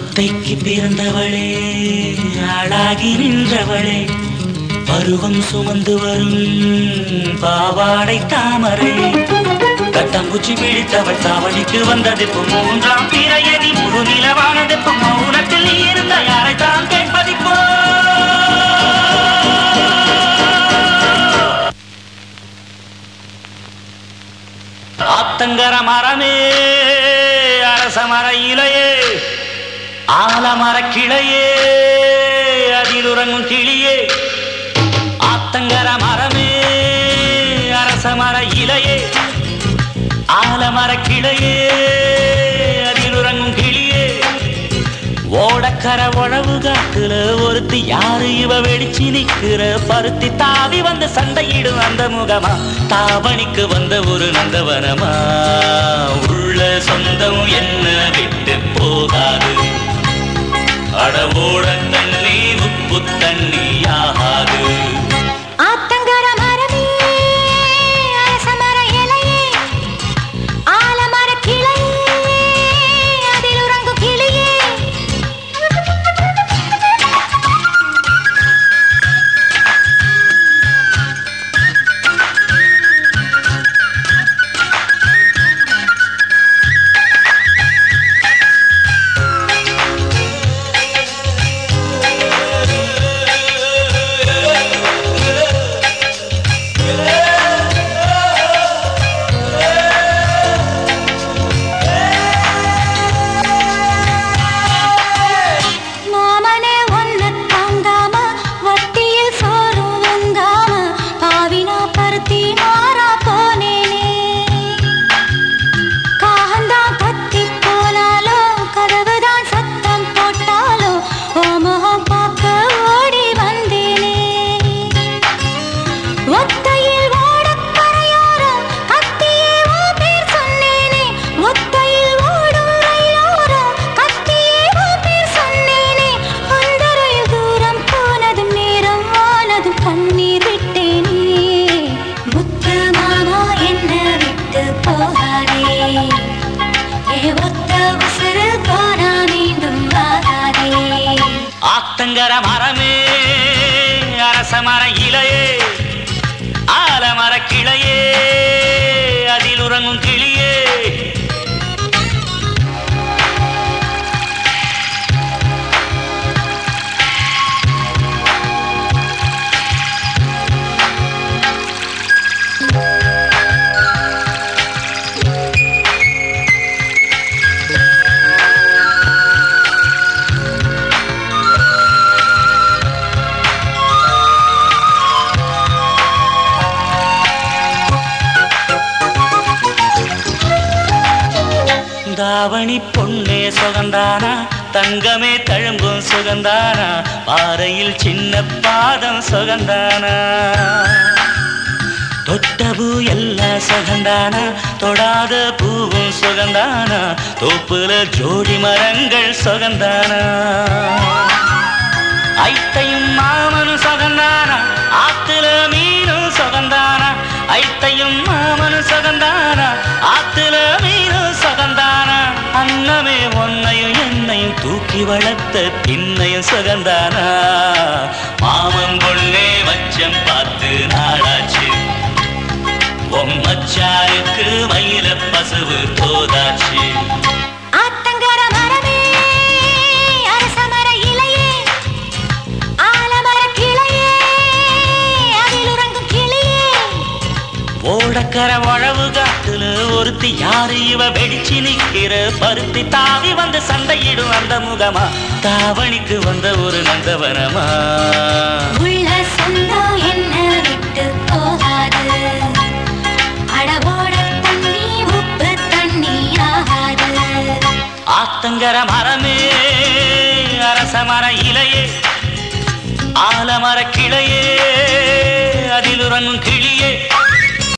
அத்தைக்கு பிறந்தவளே ஆளாகி நின்றவளே பருவம் சுமந்து வரும் பாவாடை தாமரை கட்டம்பூச்சி பிடித்தவள் தாவணிக்கு வந்தது இப்போ மூன்றாம் பிறையதி முழு நிலவானது இப்போ மௌனத்தில் நீ இருந்த யாரை தான் கேட்பதிப்போ ஆத்தங்கர மரமே அரச மர இலையே ஆலமர கிளையே அதில் உறங்கும் கிளியே ஆத்தங்கர மரமே அரச மர இலையே ஆலமர கிளையே அதில் உறங்கும் கிளியே ஓடக்கர உழவு காட்டுல ஒருத்தி யாரு இவ வெடிச்சு நிக்கிற பருத்தி தாவி வந்து சண்டையிடும் அந்த முகமா தாவணிக்கு வந்த ஒரு நந்தவனமா உள்ள சொந்தம் என்ன விட்டு போகாது அடவோட தண்ணி உப்பு தண்ணி ஆகாது ஆத்தங்கர மரமே அரசமர இலையே ஆலமர கிளையே அதில் உறங்கும் கிளியே மாமனே ஒன்ன தாங்காம வட்டியில் சோறும் வெங்காம பாவினா பருத்தி மாறா போனேனே காகந்தான் கத்தி போனாலும் கதவுதான் சத்தம் போட்டாலும் ஓ முகம் பார்க்க ஓடி வந்தேனே ஒத்தையில் ஓடக் கரையோரம் கத்தியே உன் பேர் சொன்னேனே ஒத்தையில் ஓடும் ரயிலோரம் கத்தியே உன் பேர் சொன்னேனே அந்த ரயில் தூரம் போனதும் நேரம் ஆனதும் கண்ணீர் விட்டேனே முத்து மாமா என்ன விட்டு போகாதே ஏ ஒத்த உசுறு போனா மீண்டும் வாராதே ஆத்தங்கர மரமே அரச மர இலையே ஆலமர கிளையே அதில் உறங்கும் கிளியே தாவணி பொண்ணே சுகந்தானா தங்கமே தழும்பும் சுகந்தானா பாறையில் சின்ன பாதம் சுகந்தானா தொட்ட பூ எல்லாம் சுகந்தானா தொடாத பூவும் சுகந்தானா தோப்புல ஜோடி மரங்கள் சுகந்தானா ஐத்தையும் மாமனும் சுகந்தானா ஆத்துல மீனும் சுகந்தானா ஐத்தையும் மாமனும் சுகந்தானா ஆத்துல மீனும் சுகந்தானா அன்னமே ஒன்னையும் என்னையும் தூக்கி வளர்த்த பின்னையும் சுகந்தானா மாமன் பொண்ணே மச்சம் பார்த்து நாளாச்சு மச்சாருக்கு மயில பசுவு போதாச்சு ஆத்தங்கர மரமே அரசமர இலையே ஆலமர கிளையே அதில் உறங்கும் கிளியே ஓடக்கர உழவு காட்டுல ஒருத்தி யாரு இவ வெடிச்சு நிக்கிற பருத்தி தாவி வந்து சண்டையிடும் அந்த முகமா தாவணிக்கு வந்த ஒரு நந்தவனமா உள்ள சொந்தம் என்ன விட்டு போகாது அடவோட தண்ணி உப்பு தண்ணி ஆகாது ஆத்தங்கர மரமே அரச மர இலையே ஆலமர கிளையே அதில் உறங்கும் கிளியே